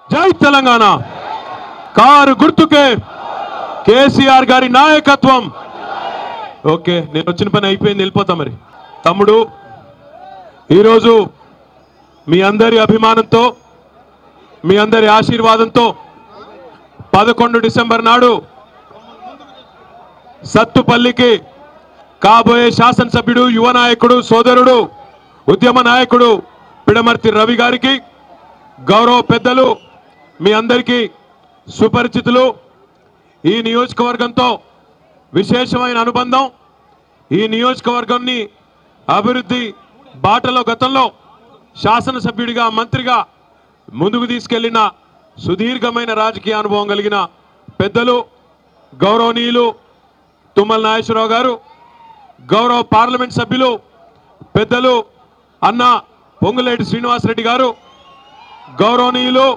జై తెలంగాణ కారు గుర్తుకే కేసీఆర్ గారి నాయకత్వం ఓకే నేను వచ్చిన పని అయిపోయింది వెళ్ళిపోతా మరి తమ్ముడు ఈరోజు మీ అందరి అభిమానంతో మీ అందరి ఆశీర్వాదంతో పదకొండు డిసెంబర్ నాడు సత్తుపల్లికి కాబోయే శాసనసభ్యుడు యువ నాయకుడు సోదరుడు ఉద్యమ నాయకుడు పిడమర్తి రవి గారికి గౌరవ పెద్దలు మీ అందరికీ సుపరిచితులు ఈ నియోజకవర్గంతో విశేషమైన అనుబంధం ఈ నియోజకవర్గాన్ని అభివృద్ధి బాటలో గతంలో శాసనసభ్యుడిగా మంత్రిగా ముందుకు తీసుకెళ్లిన సుదీర్ఘమైన రాజకీయ అనుభవం కలిగిన పెద్దలు గౌరవనీయులు తుమ్మల నాగేశ్వరరావు గారు గౌరవ పార్లమెంట్ సభ్యులు పెద్దలు అన్న పొంగులేటి శ్రీనివాసరెడ్డి గారు గౌరవనీయులు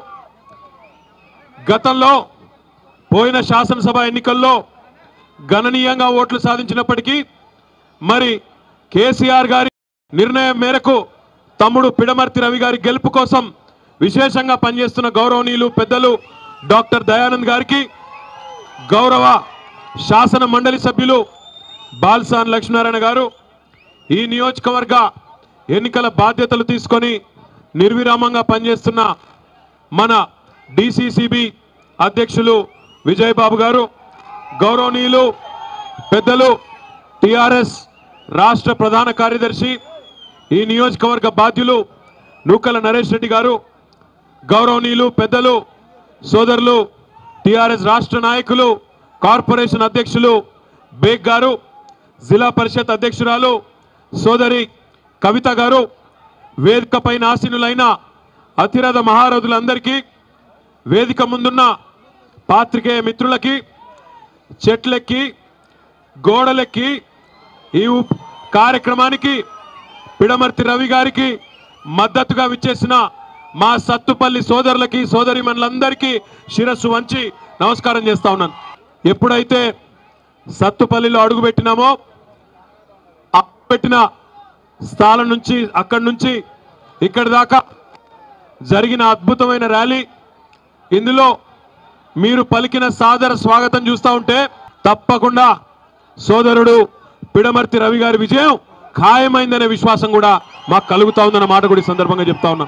గతంలో పోయిన శాసనసభ ఎన్నికల్లో గణనీయంగా ఓట్లు సాధించినప్పటికీ మరి కేసీఆర్ గారి నిర్ణయం మేరకు తమ్ముడు పిడమర్తి రవి గారి గెలుపు కోసం విశేషంగా పనిచేస్తున్న గౌరవనీయులు పెద్దలు డాక్టర్ దయానంద్ గారికి గౌరవ శాసన మండలి సభ్యులు బాల్సాన్ లక్ష్మీనారాయణ గారు ఈ నియోజకవర్గ ఎన్నికల బాధ్యతలు తీసుకొని నిర్విరామంగా పనిచేస్తున్న మన డిసిసిబి అధ్యక్షులు విజయబాబు గారు గౌరవనీయులు పెద్దలు టిఆర్ఎస్ రాష్ట్ర ప్రధాన కార్యదర్శి ఈ నియోజకవర్గ బాధ్యులు నూకల నరేష్ రెడ్డి గారు గౌరవనీయులు పెద్దలు సోదరులు టిఆర్ఎస్ రాష్ట్ర నాయకులు కార్పొరేషన్ అధ్యక్షులు బేగ్ గారు జిల్లా పరిషత్ అధ్యక్షురాలు సోదరి కవిత గారు వేదిక పైన ఆసీనులైన అతిరథ మహారథులందరికీ వేదిక ముందున్న పాత్రికేయ మిత్రులకి చెట్లెక్కి గోడలెక్కి ఈ ఉప్- కార్యక్రమానికి పిడమర్తి రవి గారికి మద్దతుగా విచ్చేసిన మా సత్తుపల్లి సోదరులకి సోదరిమణులందరికీ శిరస్సు వంచి నమస్కారం చేస్తా ఉన్నాను ఎప్పుడైతే సత్తుపల్లిలో అడుగు పెట్టినామో ఆ పెట్టిన స్థానం నుంచి అక్కడి నుంచి ఇక్కడి దాకా జరిగిన అద్భుతమైన ర్యాలీ ఇందులో మీరు పలికిన సాదర స్వాగతం చూస్తూ ఉంటే తప్పకుండా సోదరుడు పిడమర్తి రవి గారి విజయం ఖాయమైందనే విశ్వాసం కూడా మాకు కలుగుతా ఉందన్న మాట కూడా ఈ సందర్భంగా చెప్తా ఉన్నా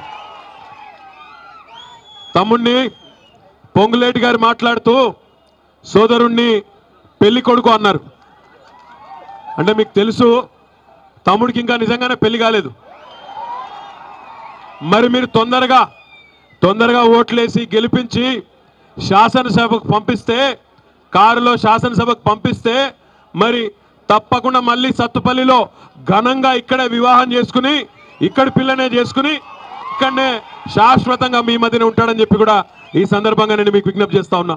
తమ్ముణ్ణి పొంగులేటి గారు మాట్లాడుతూ సోదరుణ్ణి పెళ్లి కొడుకు అన్నారు అంటే మీకు తెలుసు తమ్ముడికి ఇంకా నిజంగానే పెళ్లి కాలేదు మరి మీరు తొందరగా తొందరగా ఓట్లేసి గెలిపించి శాసనసభకు పంపిస్తే కారులో శాసనసభకు పంపిస్తే మరి తప్పకుండా మళ్ళీ సత్తుపల్లిలో ఘనంగా ఇక్కడే వివాహం చేసుకుని ఇక్కడి పిల్లనే చేసుకుని ఇక్కడనే శాశ్వతంగా మీ మధ్యనే ఉంటాడని చెప్పి కూడా ఈ సందర్భంగా నేను మీకు విజ్ఞప్తి చేస్తా ఉన్నా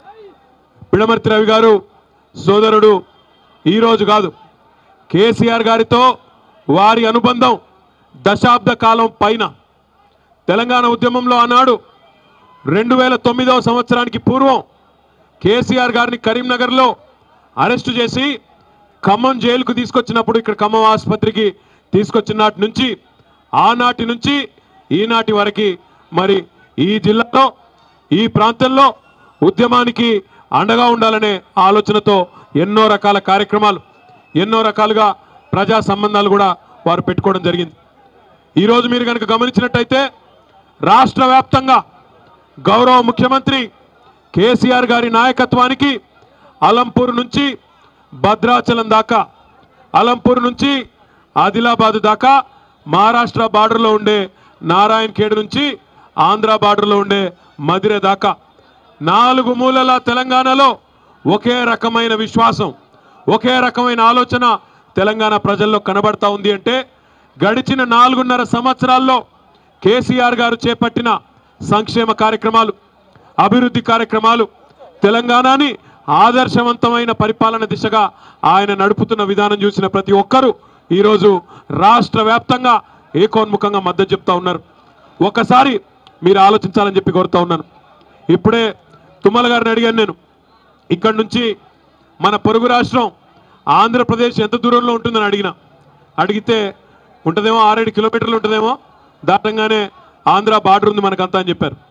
పిడమర్తి రవి గారు సోదరుడు ఈరోజు కాదు కేసీఆర్ గారితో వారి అనుబంధం దశాబ్ద కాలం పైన తెలంగాణ ఉద్యమంలో ఆనాడు రెండు వేల తొమ్మిదవ సంవత్సరానికి పూర్వం కేసీఆర్ గారిని కరీంనగర్లో అరెస్టు చేసి ఖమ్మం జైలుకు తీసుకొచ్చినప్పుడు ఇక్కడ ఖమ్మం ఆసుపత్రికి తీసుకొచ్చిన నాటి నుంచి ఆనాటి నుంచి ఈనాటి వరకు మరి ఈ జిల్లాలో ఈ ప్రాంతంలో ఉద్యమానికి అండగా ఉండాలనే ఆలోచనతో ఎన్నో రకాల కార్యక్రమాలు ఎన్నో రకాలుగా ప్రజా సంబంధాలు కూడా వారు పెట్టుకోవడం జరిగింది ఈరోజు మీరు కనుక గమనించినట్టయితే రాష్ట్ర వ్యాప్తంగా గౌరవ ముఖ్యమంత్రి కేసీఆర్ గారి నాయకత్వానికి అలంపూర్ నుంచి భద్రాచలం దాకా అలంపూర్ నుంచి ఆదిలాబాద్ దాకా మహారాష్ట్ర బార్డర్లో ఉండే నారాయణ్ ఖేడ్ నుంచి ఆంధ్ర బార్డర్లో ఉండే మదిర దాకా నాలుగు మూలల తెలంగాణలో ఒకే రకమైన విశ్వాసం ఒకే రకమైన ఆలోచన తెలంగాణ ప్రజల్లో కనబడతా ఉంది అంటే గడిచిన నాలుగున్నర సంవత్సరాల్లో కేసీఆర్ గారు చేపట్టిన సంక్షేమ కార్యక్రమాలు అభివృద్ధి కార్యక్రమాలు తెలంగాణని ఆదర్శవంతమైన పరిపాలన దిశగా ఆయన నడుపుతున్న విధానం చూసిన ప్రతి ఒక్కరూ ఈరోజు రాష్ట్ర వ్యాప్తంగా ఏకోన్ముఖంగా మద్దతు చెప్తా ఉన్నారు ఒకసారి మీరు ఆలోచించాలని చెప్పి కోరుతా ఉన్నాను ఇప్పుడే తుమ్మల గారిని అడిగాను నేను ఇక్కడి నుంచి మన పొరుగు రాష్ట్రం ఆంధ్రప్రదేశ్ ఎంత దూరంలో ఉంటుందని అడిగిన అడిగితే ఉంటుందేమో ఆరేడు కిలోమీటర్లు ఉంటుందేమో దాటంగానే ఆంధ్ర బార్డర్ ఉంది మనకంతా అని చెప్పారు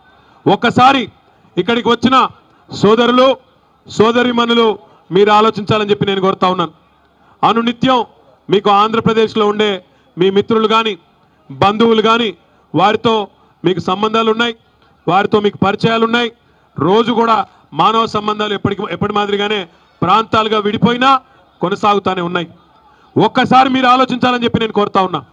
ఒక్కసారి ఇక్కడికి వచ్చిన సోదరులు సోదరిమణులు మీరు ఆలోచించాలని చెప్పి నేను కోరుతా ఉన్నాను అనునిత్యం మీకు ఆంధ్రప్రదేశ్లో ఉండే మీ మిత్రులు కానీ బంధువులు కానీ వారితో మీకు సంబంధాలు ఉన్నాయి వారితో మీకు పరిచయాలు ఉన్నాయి రోజు కూడా మానవ సంబంధాలు ఎప్పటికి ఎప్పటి మాదిరిగానే ప్రాంతాలుగా విడిపోయినా కొనసాగుతూనే ఉన్నాయి ఒక్కసారి మీరు ఆలోచించాలని చెప్పి నేను కోరుతా ఉన్నా